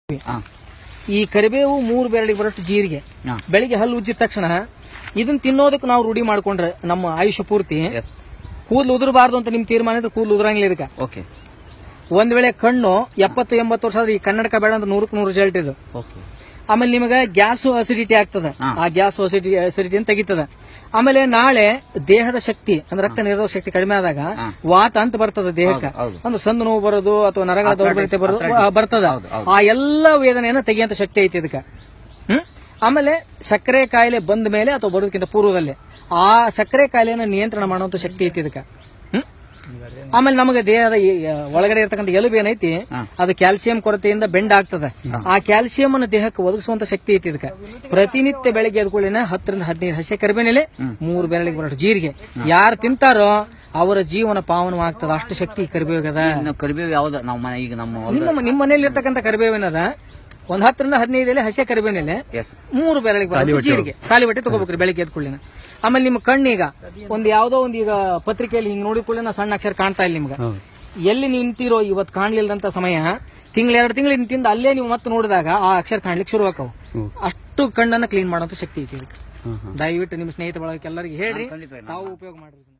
ಹಾ ಈ ಕರಿಬೇವು ಮೂರು ಬೆರಳಿಗೆ ಬರೋಷ್ಟು ಜೀರಿಗೆ ಹಾ. ಬೆಳಿಗ್ಗೆ ಹಲ್ಲು ಉಜ್ಜಿದ ತಕ್ಷಣ ಇದನ್ನ ತಿನ್ನೋದಕ್ಕೆ ನಾವು ರೂಢಿ ಮಾಡ್ಕೊಂಡ್ರೆ ನಮ್ಮ ಆಯುಷ್ಯ ಪೂರ್ತಿ ಎಸ್ ಕೂದಲು ಉದುರಬಾರ್ದು ಅಂತ ನಿಮ್ ತೀರ್ಮಾನ ಇದ್ರೆ ಕೂದಲು ಉದುರಂಗಿಲ್ಲ ಇದಕ್ಕೆ ಓಕೆ ಒಂದ್ ವೇಳೆ ಕಣ್ಣು ಎಪ್ಪತ್ತು ಎಂಬತ್ತು ವರ್ಷ ಆದ್ರೆ ಈ ಕನ್ನಡಕ ಬೇಡ ಅಂತ ನೂರಕ್ಕೆ ನೂರು ರಿಸಲ್ಟ್ ಇದು ಓಕೆ ಆಮೇಲೆ ನಿಮಗೆ ಗ್ಯಾಸ್ ಅಸಿಡಿಟಿ ಆಗ್ತದೆ ಹಾ. ಆ ಗ್ಯಾಸ್ ಅಸಿಡಿಟಿ ಅಸಿಡಿಟಿ ಅಂತ ತೆಗಿತದ ಆಮೇಲೆ ನಾಳೆ ದೇಹದ ಶಕ್ತಿ ಅಂದ್ರೆ ರಕ್ತ ನಿರೋಧಕ ಶಕ್ತಿ ಕಡಿಮೆ ಆದಾಗ ಹಾ. ವಾತ ಅಂತ ಬರ್ತದೆ ದೇಹಕ್ಕೆ ಹೌದು, ಹೌದು. ಅಂದ್ರೆ ಸಂದು ನೋವು ಬರೋದು ಅಥವಾ ನರಗಳ ದೌರ್ಬಲ್ಯತೆ ಬರೋದು arthritis. ಆ, ಬರ್ತದ ಹೌದು, ಹೌದು. ಆ ಎಲ್ಲ ವೇದನೆಯನ್ನ ತೆಗಿಯಂತ ಶಕ್ತಿ ಐತಿ ಇದಕ್ಕೆ ಹ್ಮ್ ಆಮೇಲೆ ಸಕ್ಕರೆ ಕಾಯಿಲೆ ಬಂದ ಮೇಲೆ ಅಥವಾ ಬರೋದಕ್ಕಿಂತ ಪೂರ್ವದಲ್ಲಿ ಆ ಸಕ್ಕರೆ ಕಾಯಿಲೆಯನ್ನ ನಿಯಂತ್ರಣ ಮಾಡುವಂತ ಶಕ್ತಿ ಐತಿ ಇದಕ್ಕೆ ಹ್ಮ್ ಆಮೇಲೆ ನಮಗೆ ದೇಹದ ಈ, ಆ, ಒಳಗಡೆ ಇರ್ತಕ್ಕಂಥ ಎಲುಬು ಏನೈತಿ ಹಾ. ಅದು ಕ್ಯಾಲ್ಸಿಯಂ ಕೊರತೆಯಿಂದ ಬೆಂಡ್ ಆಗ್ತದೆ ಆ ಕ್ಯಾಲ್ಸಿಯಂ ಅನ್ನು ದೇಹಕ್ಕೆ ಒದಗಿಸುವಂತ ಶಕ್ತಿ ಐತಿ ಇದಕ್ಕೆ ಪ್ರತಿನಿತ್ಯ ಬೆಳಗ್ಗೆ ಎದ್ದ ಕೂಡಲೇ ಹತ್ತರಿಂದ ಹದಿನೈದು ಹಸೆ ಕರಿಬೇನೆಲೆ ಮೂರು ಬೆರಳಿಗೆ ಬರೋಷ್ಟು ಜೀರಿಗೆ ಯಾರು ತಿಂತಾರೋ ಅವರ ಜೀವನ ಪಾವನವಾಗ್ತದ ಅಷ್ಟು ಶಕ್ತಿ ಈ ಕರಿಬೇವದ ಇನ್ನು ಕರಿಬೇವು ಯಾವ್ದು ನಾವು ಮನೆ ಈಗ ನಮ್ಮ ಹೊಲ್ದ- ನಿಮ್ಮ ನಿಮ್ಮ ಮನೆಯಲ್ಲಿ ಇರ್ತಕ್ಕಂಥ ಕರಿಬೇವಿನದ ಒಂದ್ ಹತ್ತರಿಂದ ಹದಿನೈದು ಎಲೆ ಹಸೆ ಕರಿಬೇನೆಲೆ ಎಸ್ ಮೂರು ಬೆರಳಿಗೆ ಬರೋದು ಜೀರಿಗೆ ಖಾಲಿ ಹೊಟ್ಟೆ ತಗೋಬೇಕ್ರಿ ಬೆಳಿಗ್ಗೆ ಎದ್ದ ಕೂಡಲಿನ ಆಮೇಲೆ ನಿಮ್ಮ ಕಣ್ಣೀಗ ಒಂದ್ ಯಾವ್ದೋ ಒಂದ್ ಈಗ ಪತ್ರಿಕೆಯಲ್ಲಿ ಹಿಂಗ್ ನೋಡಿದ ಕೂಡಲೇ ಸಣ್ಣ ಅಕ್ಷರ ಕಾಣ್ತಾ ಇಲ್ಲ ನಿಮ್ಗೆ ಎಲ್ಲಿ ನಿಂತಿರೋ ಇವತ್ತು ಕಾಣ್ಲಿಲ್ಲದಂತ ಸಮಯ ತಿಂಗಳ ಎರಡು ತಿಂಗಳು ತಿಂದ ಅಲ್ಲೇ ನೀವು ಮತ್ತೆ ನೋಡಿದಾಗ ಆ ಅಕ್ಷರ ಕಾಣ್ಲಿಕ್ಕೆ ಶುರು ಆಕವು ಅಷ್ಟು ಕಣ್ಣನ್ನ ಕ್ಲೀನ್ ಮಾಡುವಂತ ಶಕ್ತಿ ಐತಿ ಇದಕ್ಕೆ ದಯವಿಟ್ಟು ನಿಮ್ಮ ಸ್ನೇಹಿತ ಬಳಗಕ್ಕೆ ಎಲ್ಲರಿಗೆ ಹೇಳ್ರಿ ಖಂಡಿತ ತಾವು ಉಪಯೋಗ ಮಾಡ್ರಿ ಇದನ್ನ.